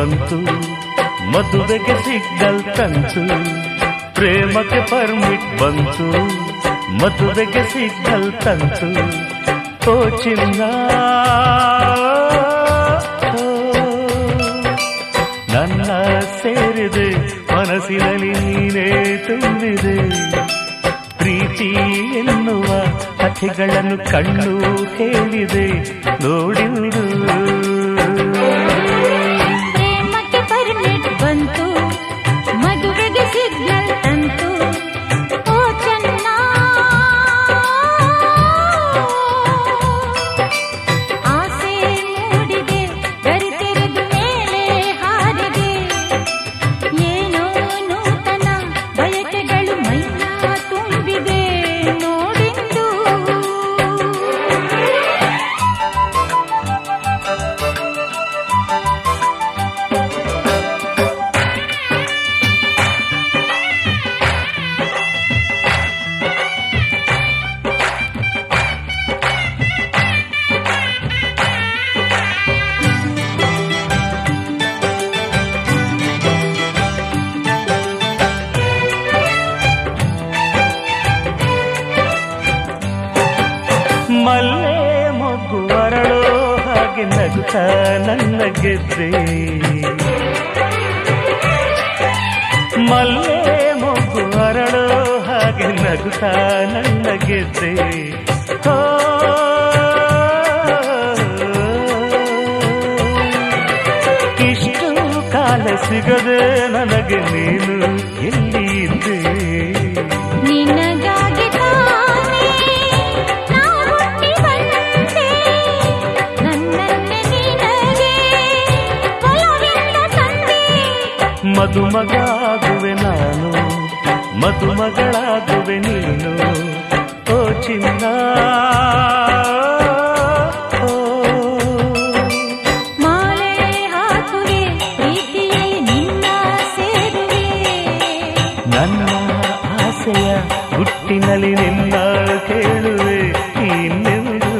ಬಂತು ಮದುವೆಗೆ ಸಿಗ್ನಲ್ ತಂತು ಪ್ರೇಮಕ್ಕೆ ಪರ್ಮಿಟ್ ಬಂತು ಮದುವೆಗೆ ಸಿಗ್ನಲ್ ತಂತು ಓ ಚಿನ್ನ ಓ, ನನ್ನ ಸೇರಿದೆ ಮನಸ್ಸಿನಲ್ಲಿ ನೀನೇ ತುಂಬಿದೆ ಪ್ರೀತಿ ಎನ್ನುವ ಕಥೆಗಳನ್ನು ಕಣ್ಣು ಹೇಳಿದೆ ನೋಡಿರುವುದು ಪ್ರೇಮಕ್ಕೆ ಪರ್ಮಿಟ್ ಬಂತು ಮದುವೆಗೆ ಸಿಗ್ನಲ್ ತಂತು ಓ ಚೆನ್ನ ಆಸೆ ಮೂಡಿದೆ ಗರಿತೆರೆದು ಮೇಲೆ ಹಾರಿದೆ ಏನೋ ನೂತನ ಬಯಕೆಗಳು ಮೈಯ ತುಂಬಿದೆ ನೋಡಿದ್ದು ಮಲ್ಲೆ ಮೊಗ್ಗು ಅರಳೋ ಹಾಗೆ ನಗುತ್ತ ನನ್ನ ಗೆದ್ದೆ ಮಲ್ಲೆ ಮೊಗ್ಗು ಅರಳೋ ಹಾಗೆ ನಗುತ್ತ ನನ್ನ ಗೆದ್ದೆ ಓ, ಇಷ್ಟು ಕಾಲ ಸಿಗದೆ ನನಗೆ ನೀನು ಎಲ್ಲಿ ಇದ್ದೆ ನಿನಗಾಗಿ ತಾನೇ ನಾ ಹುಟ್ಟಿ ಬಂದೆ ನನ್ನನ್ನೇ ನಿನಗೆ ಒಲವಿಂದ ತಂದೆ ಮದುಮಗಾಗುವೆ ನಾನು ಮದುಮಗಳಾಗುವೆ ನೀನು ಓ ಚಿನ್ನ ಓ, ಮಾಲೆ ಹಾಕುವೆ ಪ್ರೀತಿಯಲ್ಲಿ ನಿನ್ನ ಸೇರುವೆ ನನ್ನ ಆಸೆಯ ಹುಟ್ಟಿನಲ್ಲಿ ನಿನ್ನ ಕೇಳುವೆ ಇನ್ನೆಂದು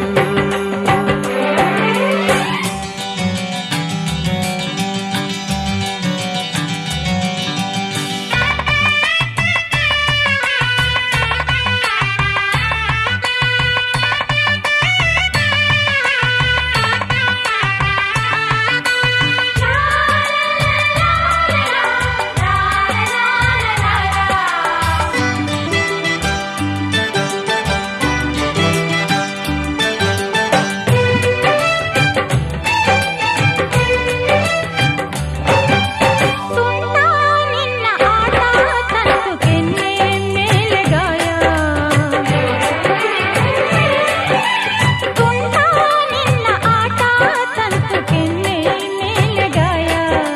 ತುಂಟ ನಿನ್ನ ಆಟ ತಂತು ಕೆನ್ನೆ ಮೇಲೆ ಗಾಯ ತುಂಟ ನಿನ್ನ ಆಟ ತಂತು ಕೆನ್ನೆ ಮೇಲೆ ಗಾಯ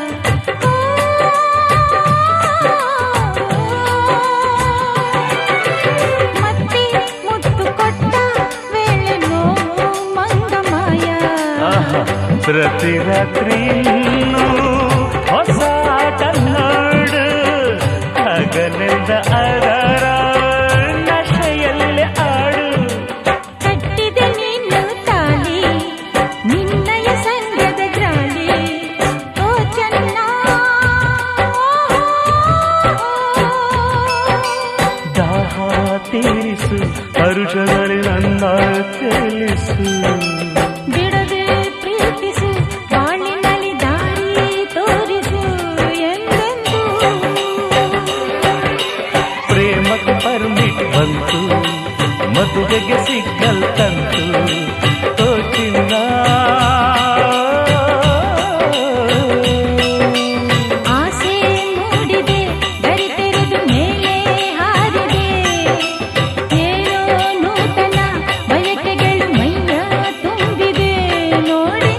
ಮತ್ತೆ ಮುತ್ತು ಕೊಟ್ಟ ವೇಳೆ ನೋವು ಮಂಗಮಾಯ ಆಹಾ, ಪ್ರತಿ ರಾತ್ರಿ ಹೊಸ ಆಟ ನೋಡು ಹಗಲೆಂದ ಅದರ ನಶೆಯಲ್ಲಿ ಆಡು ಕಟ್ಟಿದೆ ನೀನು ತಾಳಿ ನಿನ್ನಯ ಸಂಗದ ಜಾಲಿ ಓ ಚೆನ್ನ ದಾಹ ತೀರಿಸು ಹರುಷದಲ್ಲಿ ನನ್ನ ತಿಳಿಸು ಬಿಡದೆ ಪ್ರೀತಿಸು ಬಾಳಿನಲ್ಲಿ ದಾರಿ ತೋರಿಸು ಎಂದೆಂದೂ ಪ್ರೇಮಕ್ಕೆ ಪರ್ಮಿಟ್ ಬಂತು ಮದುವೆಗೆ ಸಿಗ್ನಲ್ ತಂತು ಓ ಚಿನ್ನ ಆಸೆ ಮೂಡಿದೆ ಗರಿ ತೆರೆದು ಮೇಲೆ ಹಾರಿದೆ ಏನೋ ನೂತನ ಬಯಕೆಗಳು ಮೈಯ ತುಂಬಿದೆ ನೋಡಿ